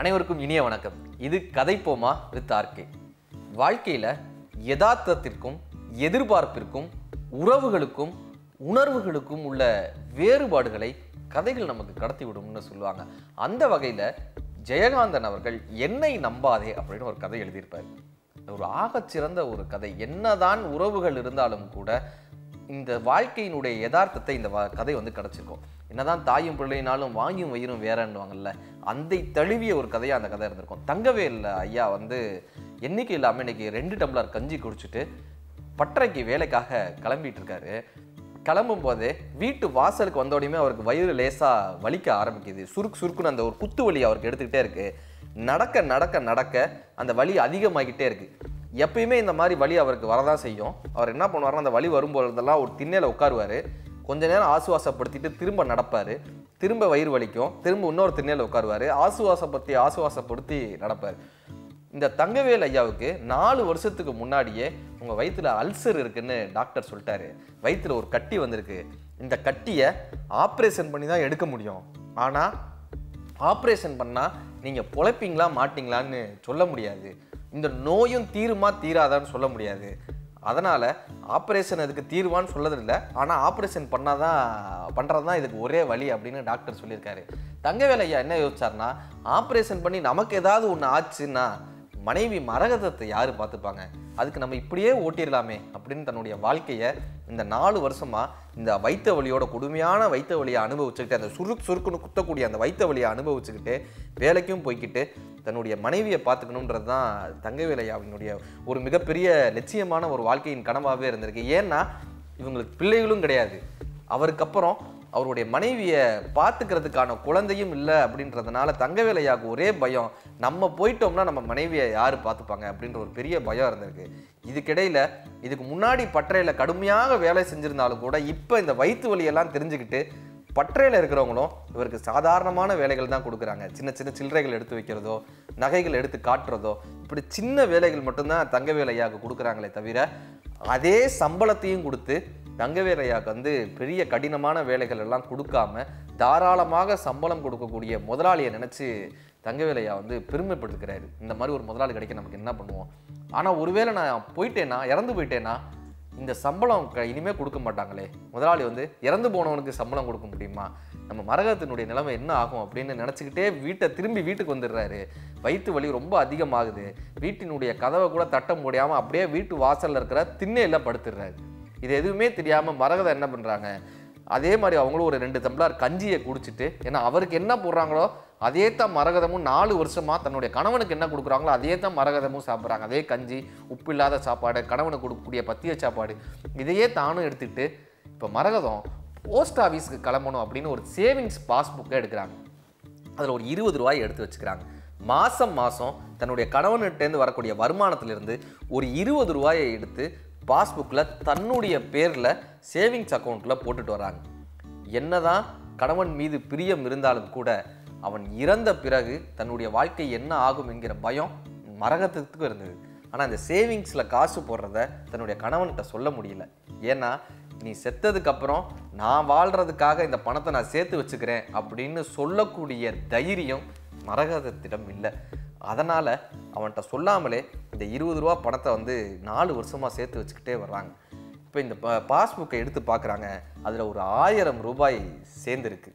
அனைவருக்கும் இனிய வணக்கம் இது கதைப்போமா வித் ஆர்கே வாழ்க்கையில் யதார்த்தத்திற்கும் எதிர்பார்ப்பிற்கும் உறவுகளுக்கும் உணர்வுகளுக்கும் உள்ள வேறுபாடுகளை கதைகள் நமக்கு கடத்தி விடும்னு சொல்லுவாங்க அந்த வகையில் ஜெயகாந்தன் அவர்கள் என்னை நம்பாதே அப்படின்னு ஒரு கதை எழுதியிருப்பார் ஒரு ஆகச்சிறந்த ஒரு கதை என்னதான் உறவுகள் இருந்தாலும் கூட இந்த வாழ்க்கையினுடைய யதார்த்தத்தை இந்த வ- கதை வந்து கிடச்சிருக்கும் என்னதான் தாயும் பிள்ளைனாலும் வாயும் வயிறும் வேறன்னுவாங்கல்ல அந்த தழுவிய ஒரு கதையாக அந்த கதை இருந்திருக்கும் தங்கவேல் ஐயா வந்து எண்ணிக்கை இல்லாமல் இன்னைக்கு ரெண்டு டம்ளர் கஞ்சி குடிச்சிட்டு பட்டறைக்கு வேலைக்காக கிளம்பிட்டு இருக்காரு கிளம்பும் போதே வீட்டு வாசலுக்கு வந்தோடனே அவருக்கு வயிறு லேசாக வலிக்க ஆரம்பிக்குது சுருக்கு சுருக்குன்னு அந்த ஒரு குத்து வலி அவருக்கு எடுத்துக்கிட்டே இருக்கு நடக்க நடக்க நடக்க அந்த வலி அதிகமாகிட்டே இருக்கு எப்பயுமே இந்த மாதிரி வலி அவருக்கு வரதான் செய்யும் அவர் என்ன பண்ணுவாருன்னா அந்த வலி வரும்போதெல்லாம் ஒரு திண்ணையில் உட்காருவார் கொஞ்ச நேரம் ஆசுவாசப்படுத்திட்டு திரும்ப நடப்பார் திரும்ப வயிறு வலிக்கும் திரும்ப இன்னொரு திண்ணையில் உட்காருவார் ஆசுவாசப்படுத்தி ஆசுவாசப்படுத்தி நடப்பார் இந்த தங்கவேல் ஐயாவுக்கு நாலு வருஷத்துக்கு முன்னாடியே உங்கள் வயித்துல அல்சர் இருக்குன்னு டாக்டர் சொல்லிட்டாரு வயித்துல ஒரு கட்டி வந்திருக்கு இந்த கட்டியை ஆப்ரேஷன் பண்ணி தான் எடுக்க முடியும் ஆனால் ஆப்ரேஷன் பண்ணால் நீங்கள் பொழைப்பீங்களா மாட்டீங்களான்னு சொல்ல முடியாது இந்த நோயும் தீருமா தீராதான்னு சொல்ல முடியாது அதனால் ஆப்ரேஷன் அதுக்கு தீர்வான்னு சொல்லதில்லை ஆனால் ஆப்ரேஷன் பண்ணாதான் பண்ணுறது தான் இதுக்கு ஒரே வழி அப்படின்னு டாக்டர் சொல்லியிருக்காரு தங்கவேல் ஐயா என்ன யோசிச்சார்னா ஆப்ரேஷன் பண்ணி நமக்கு ஏதாவது ஒன்று ஆச்சுன்னா மனைவி மரகதத்தை யார் பார்த்துப்பாங்க அதுக்கு நம்ம இப்படியே ஓட்டிடலாமே அப்படின்னு தன்னுடைய வாழ்க்கையை இந்த நாலு வருஷமா இந்த வைத்த வலியோட கொடுமையான வைத்த வலியை அனுபவிச்சுக்கிட்டு அந்த சுருக்கு சுருக்குன்னு குத்தக்கூடிய அந்த வைத்த வலியை அனுபவிச்சுக்கிட்டு வேலைக்கும் போய்க்கிட்டு தன்னுடைய மனைவியை பார்த்துக்கணுன்றது தான் தங்கவேலையாவினுடைய ஒரு மிகப்பெரிய லட்சியமான ஒரு வாழ்க்கையின் கனவாகவே இருந்திருக்கு ஏன்னா இவங்களுக்கு பிள்ளைகளும் கிடையாது அவருக்கு அப்புறம் அவருடைய மனைவியை பார்த்துக்கிறதுக்கான குழந்தையும் இல்லை அப்படின்றதுனால தங்கவேலையாவுக்கு ஒரே பயம் நம்ம போயிட்டோம்னா நம்ம மனைவியை யார் பார்த்துப்பாங்க அப்படின்ற ஒரு பெரிய பயம் இருந்திருக்கு இதுக்கிடையில் இதுக்கு முன்னாடி பட்டறையில் கடுமையாக வேலை செஞ்சிருந்தாலும் கூட இப்போ இந்த வயிற்று வலியெல்லாம் தெரிஞ்சுக்கிட்டு பட்டறையில் இருக்கிறவங்களும் இவருக்கு சாதாரணமான வேலைகள் தான் கொடுக்குறாங்க சின்ன சின்ன சில்லறைகள் எடுத்து வைக்கிறதோ நகைகள் எடுத்து காட்டுறதோ இப்படி சின்ன வேலைகள் மட்டும்தான் தங்கவேல் ஐயாவுக்கு கொடுக்குறாங்களே தவிர அதே சம்பளத்தையும் கொடுத்து தங்கவேல் ஐயாவுக்கு வந்து பெரிய கடினமான வேலைகள் எல்லாம் கொடுக்காம தாராளமாக சம்பளம் கொடுக்கக்கூடிய முதலாளியை நினச்சி தங்கவேல் ஐயா வந்து பெருமைப்படுத்துக்கிறாரு இந்த மாதிரி ஒரு முதலாளி கிடைக்க நமக்கு என்ன பண்ணுவோம் ஆனால் ஒருவேளை நான் போயிட்டேன்னா இறந்து போயிட்டேன்னா இந்த சம்பளம் க- இனிமே கொடுக்க மாட்டாங்களே முதலாளி வந்து இறந்து போனவனுக்கு சம்பளம் கொடுக்க முடியுமா நம்ம மரகத்தினுடைய நிலைமை என்ன ஆகும் அப்படின்னு நினச்சிக்கிட்டே வீட்டை திரும்பி வீட்டுக்கு வந்துடுறாரு வயிற்று வலி ரொம்ப அதிகமாகுது வீட்டினுடைய கதவை கூட தட்ட முடியாமல் அப்படியே வீட்டு வாசல்ல இருக்கிற திண்ணையில் படுத்துடுறாரு இது எதுவுமே தெரியாமல் மரகதம் என்ன பண்ணுறாங்க அதே மாதிரி அவங்களும் ஒரு ரெண்டு டம்ளர் கஞ்சியை குடிச்சிட்டு ஏன்னா அவருக்கு என்ன போடுறாங்களோ அதே தான் மரகதமும் நாலு வருஷமா தன்னுடைய கணவனுக்கு என்ன கொடுக்குறாங்களோ அதே தான் மரகதமும் சாப்பிட்றாங்க அதே கஞ்சி உப்பு இல்லாத சாப்பாடு கணவனுக்கு கொடுக்கக்கூடிய பத்திய சாப்பாடு இதையே தானும் எடுத்துக்கிட்டு இப்போ மரகதம் போஸ்ட் ஆஃபீஸ்க்கு கிளம்பணும் அப்படின்னு ஒரு சேவிங்ஸ் பாஸ்புக்கை எடுக்கிறாங்க அதில் ஒரு இருபது ரூபாய் எடுத்து வச்சுக்கிறாங்க மாதம் மாதம் தன்னுடைய கணவன்கிட்டேருந்து வரக்கூடிய வருமானத்திலிருந்து ஒரு இருபது ரூபாயை எடுத்து பாஸ்புக்கில் தன்னுடைய பேரில் சேவிங்ஸ் அக்கௌண்ட்டில் போட்டுட்டு வராங்க என்னதான் கணவன் மீது பிரியம் இருந்தாலும் கூட அவன் இறந்த பிறகு தன்னுடைய வாழ்க்கை என்ன ஆகும் என்கிற பயம் மரகத்துக்கு இருந்தது ஆனால் அந்த சேவிங்ஸில் காசு போடுறத தன்னுடைய கணவன்கிட்ட சொல்ல முடியல ஏன்னா நீ செத்ததுக்கு அப்புறம் நான் வாழ்றதுக்காக இந்த பணத்தை நான் சேர்த்து வச்சுக்கிறேன் அப்படின்னு சொல்லக்கூடிய தைரியம் மரகதத்திடம் இல்லை அதனால் அவன்கிட்ட சொல்லாமலே இந்த இருபது ரூபா பணத்தை வந்து நாலு வருஷமாக சேர்த்து வச்சுக்கிட்டே வர்றாங்க இப்போ இந்த ப பாஸ்புக்கை எடுத்து பார்க்குறாங்க அதில் ஒரு ஆயிரம் ரூபாய் சேர்ந்துருக்கு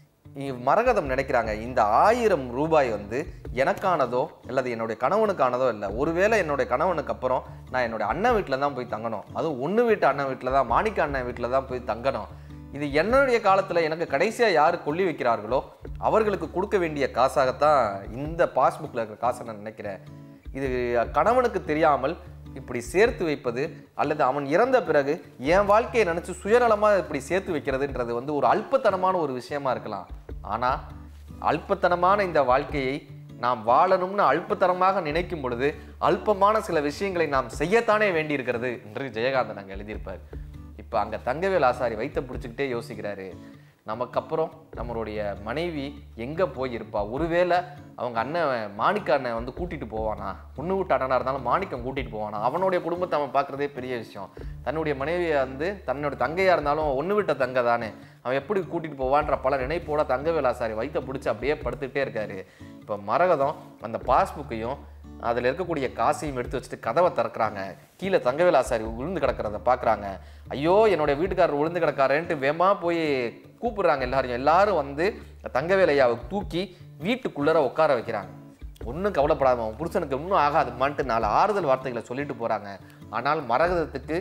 இ- மரகதம் நினைக்கிறாங்க இந்த ஆயிரம் ரூபாய் வந்து எனக்கானதோ அல்லது என்னுடைய கணவனுக்கானதோ இல்லை ஒருவேளை என்னுடைய கணவனுக்கு அப்புறம் நான் என்னுடைய அண்ணன் வீட்டில் தான் போய் தங்கணும் அதுவும் ஒன்று வீட்டு அண்ணன் வீட்டில் தான் மாணிக்க அண்ணன் வீட்டில் தான் போய் தங்கணும் இது என்னுடைய காலத்தில் எனக்கு கடைசியாக யார் கொல்லி வைக்கிறார்களோ அவர்களுக்கு கொடுக்க வேண்டிய காசாகத்தான் இந்த பாஸ்புக்கில் இருக்கிற காசை நான் நினைக்கிறேன் இது கணவனுக்கு தெரியாமல் இப்படி சேர்த்து வைப்பது அல்லது அவன் இறந்த பிறகு என் வாழ்க்கையை நினச்சி சுயநலமாக இப்படி சேர்த்து வைக்கிறதுன்றது வந்து ஒரு அல்பத்தனமான ஒரு விஷயமா இருக்கலாம் ஆனால் அல்பத்தனமான இந்த வாழ்க்கையை நாம் வாழணும்னு அல்பத்தனமாக நினைக்கும் பொழுது அல்பமான சில விஷயங்களை நாம் செய்யத்தானே வேண்டியிருக்கிறது என்று ஜெயகாந்தன் அங்கே எழுதியிருப்பார் இப்போ அங்கே தங்கவேல் ஆசாரி வைத்த பிடிச்சிக்கிட்டே யோசிக்கிறாரு நமக்கு அப்புறம் நம்மளுடைய மனைவி எங்கே போயிருப்பா ஒருவேளை அவங்க அண்ணன் மாணிக்க அண்ணன் வந்து கூட்டிகிட்டு போவானா பொண்ணு வீட்டு அண்ணனாக இருந்தாலும் மாணிக்கம் கூட்டிகிட்டு போவானா அவனுடைய குடும்பத்தை அவன் பார்க்குறதே பெரிய விஷயம் தன்னுடைய மனைவியை வந்து தன்னோட தங்கையாக இருந்தாலும் ஒன்று விட்ட தங்கை தானே அவன் எப்படி கூட்டிகிட்டு போவான்ற பல நினைப்போட தங்க வேலாசாரி வயிற்ற பிடிச்சி அப்படியே படுத்துக்கிட்டே இருக்காரு இப்போ மரகதம் அந்த பாஸ்புக்கையும் அதில் இருக்கக்கூடிய காசையும் எடுத்து வச்சுட்டு கதவை திறக்கிறாங்க கீழே தங்கவேலாசாரி விழுந்து கிடக்கிறத பார்க்குறாங்க ஐயோ என்னுடைய வீட்டுக்காரர் விழுந்து கிடக்காரேன்ட்டு வேமா போய் கூப்பிடுறாங்க எல்லாரையும் எல்லாரும் வந்து தங்கவேலையாவை தூக்கி வீட்டுக்குள்ளர உட்கார வைக்கிறாங்க ஒன்றும் கவலைப்படாம அவன் புருஷனுக்கு ஒன்றும் ஆகாதுமான்ட்டு நாலு ஆறுதல் வார்த்தைகளை சொல்லிட்டு போகிறாங்க ஆனால் மரகதத்துக்கு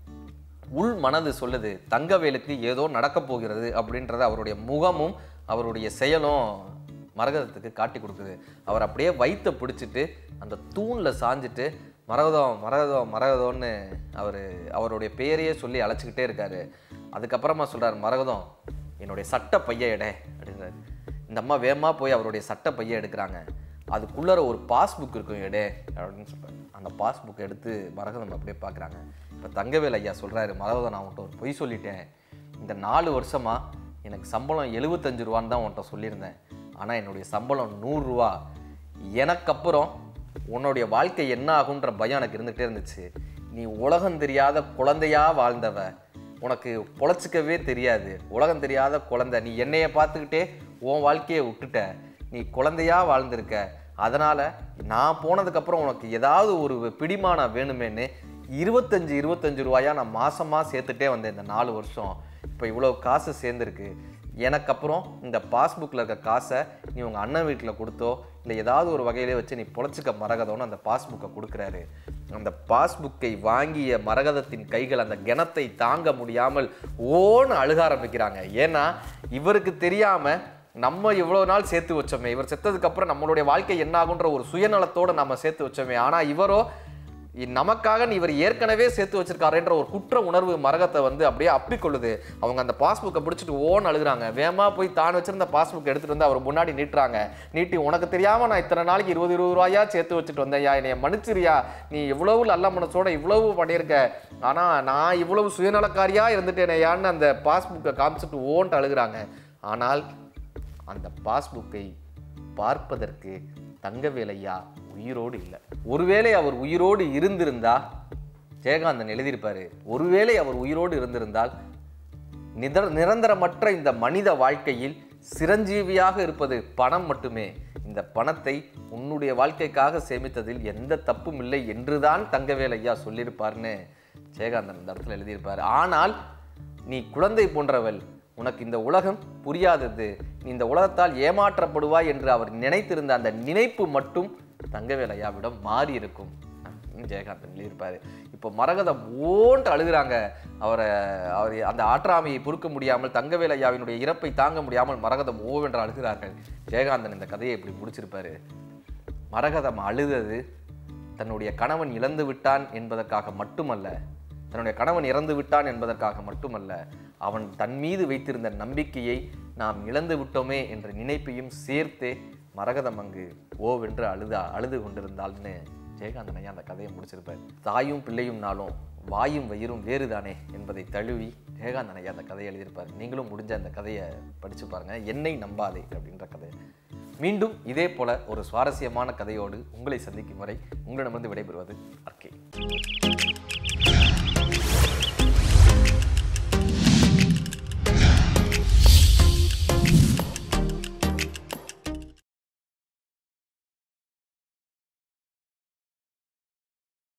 உள் மனது சொல்லுது தங்கவேலுக்கு ஏதோ நடக்கப் போகிறது அப்படின்றத அவருடைய முகமும் அவருடைய செயலும் மரகதத்துக்கு காட்டி கொடுக்குது அவர் அப்படியே வயித்தை பிடிச்சிட்டு அந்த தூணில் சாஞ்சிட்டு மரகதம் மரகதம் மரகதம்னு அவர் அவருடைய பேரையே சொல்லி அழைச்சிக்கிட்டே இருக்காரு அதுக்கப்புறமா சொல்றாரு மரகதம் என்னுடைய சட்ட பைய எடை அப்படின்றாரு இந்த அம்மா வேகமாக போய் அவருடைய சட்ட பைய எடுக்கிறாங்க அதுக்குள்ளர ஒரு பாஸ்புக் இருக்கும் எடே அப்படின்னு சொல்றாரு அந்த பாஸ்புக் எடுத்து மரகதம் அப்படியே பார்க்குறாங்க இப்போ தங்கவேல் ஐயா சொல்றாரு மரகதம் நான் உன்கிட்ட ஒரு பொய் சொல்லிட்டேன் இந்த நாலு வருஷமா எனக்கு சம்பளம் எழுபத்தஞ்சு ரூபான்னு தான் உன்கிட்ட சொல்லியிருந்தேன் ஆனால் என்னுடைய சம்பளம் நூறுரூவா எனக்கு அப்புறம் உன்னுடைய வாழ்க்கை என்ன ஆகுன்ற பயம் எனக்கு இருந்துகிட்டே இருந்துச்சு நீ உலகம் தெரியாத குழந்தையா வாழ்ந்தவ உனக்கு பொழைச்சிக்கவே தெரியாது உலகம் தெரியாத குழந்தை நீ என்னைய பார்த்துக்கிட்டே உன் வாழ்க்கையை விட்டுட்ட நீ குழந்தையா வாழ்ந்திருக்க அதனால நான் போனதுக்கப்புறம் உனக்கு ஏதாவது ஒரு பிடிமானம் வேணுமேன்னு இருபத்தஞ்சு இருபத்தஞ்சு ரூபாயா நான் மாசமா சேர்த்துட்டே வந்தேன் இந்த நாலு வருஷம் இப்போ இவ்வளோ காசு சேர்ந்துருக்கு எனக்கு அப்புறம் இந்த பாஸ்புக்கில் இருக்க காசை நீ உங்கள் அண்ணன் வீட்டில் கொடுத்தோ இல்லை ஏதாவது ஒரு வகையிலே வச்சு நீ பொழைச்சிக்க மரகதம்னு அந்த பாஸ்புக்கை கொடுக்குறாரு அந்த பாஸ்புக்கை வாங்கிய மரகதத்தின் கைகள் அந்த கிணத்தை தாங்க முடியாமல் ஓன்னு அழுக ஆரம்பிக்கிறாங்க ஏன்னா இவருக்கு தெரியாமல் நம்ம இவ்வளோ நாள் சேர்த்து வச்சோமே இவர் செத்ததுக்கு அப்புறம் நம்மளுடைய வாழ்க்கை என்ன ஆகுன்ற ஒரு சுயநலத்தோட நம்ம சேர்த்து வச்சோமே ஆனால் இவரோ இ- நமக்காக நீ இவர் ஏற்கனவே சேர்த்து வச்சிருக்காருன்ற ஒரு குற்ற உணர்வு மரகத்தை வந்து அப்படியே அப்பிக்கொள்ளுது அவங்க அந்த பாஸ்புக்கை பிடிச்சிட்டு ஓன்னு அழுகுறாங்க வேகமா போய் தான் வச்சிருந்த பாஸ்புக் எடுத்துட்டு வந்து அவர் முன்னாடி நீட்டுறாங்க நீட்டி உனக்கு தெரியாம நான் இத்தனை நாளைக்கு இருபது இருபது ரூபாயா சேர்த்து வச்சுட்டு வந்தேன்யா என்னைய மன்னிச்சிரியா நீ இவ்வளவு நல்ல மனசோட இவ்வளவு பண்ணியிருக்க ஆனா நான் இவ்வளவு சுயநலக்காரியா இருந்துட்டேனேயான்னு அந்த பாஸ்புக்கை காமிச்சிட்டு ஓன்ட்டு அழுகுறாங்க ஆனால் அந்த பாஸ்புக்கை பார்ப்பதற்கு தங்கவேலையா உயிரோடு இல்லை ஒருவேளை அவர் உயிரோடு இருந்திருந்தா ஜெயகாந்தன் எழுதியிருப்பாரு ஒருவேளை அவர் உயிரோடு இருந்திருந்தால் நிதர் நிரந்தரமற்ற இந்த மனித வாழ்க்கையில் சிரஞ்சீவியாக இருப்பது பணம் மட்டுமே இந்த பணத்தை உன்னுடைய வாழ்க்கைக்காக சேமித்ததில் எந்த தப்பும் இல்லை என்றுதான் தங்கவேல் ஐயா சொல்லியிருப்பார்னு ஜெயகாந்தன் இந்த இடத்துல எழுதியிருப்பார் ஆனால் நீ குழந்தை போன்றவள் உனக்கு இந்த உலகம் புரியாதது நீ இந்த உலகத்தால் ஏமாற்றப்படுவாய் என்று அவர் நினைத்திருந்த அந்த நினைப்பு மட்டும் தங்கவேல் ஐயாவிடம் மாறி இருக்கும் அப்படின்னு ஜெயகாந்தன் எழுதியிருப்பாரு இப்போ மரகதம் ஓன்ட்டு அழுகுறாங்க அவரை அவர் அந்த ஆற்றாமையை பொறுக்க முடியாமல் தங்கவேல் ஐயாவினுடைய இறப்பை தாங்க முடியாமல் மரகதம் ஓவென்று அழுகிறார்கள் ஜெயகாந்தன் இந்த கதையை இப்படி முடிச்சிருப்பாரு மரகதம் அழுதது தன்னுடைய கணவன் இழந்து விட்டான் என்பதற்காக மட்டுமல்ல தன்னுடைய கணவன் இறந்து விட்டான் என்பதற்காக மட்டுமல்ல அவன் தன் மீது வைத்திருந்த நம்பிக்கையை நாம் இழந்து விட்டோமே என்ற நினைப்பையும் சேர்த்தே மரகதம் அங்கு ஓவென்று அழுதா அழுது கொண்டிருந்தாள்னு ஜெயகாந்தன் ஐயா அந்த கதையை முடிச்சிருப்பார் தாயும் பிள்ளையும் நாளும் வாயும் வயிறும் வேறுதானே என்பதை தழுவி ஜெயகாந்தன் ஐயா அந்த கதையை எழுதியிருப்பார் நீங்களும் முடிஞ்ச அந்த கதையை படிச்சு பாருங்க என்னை நம்பாதே அப்படின்ற கதை மீண்டும் இதே போல ஒரு சுவாரஸ்யமான கதையோடு உங்களை சந்திக்கும் வரை உங்களிடமிருந்து விடைபெறுவது அர்க்கே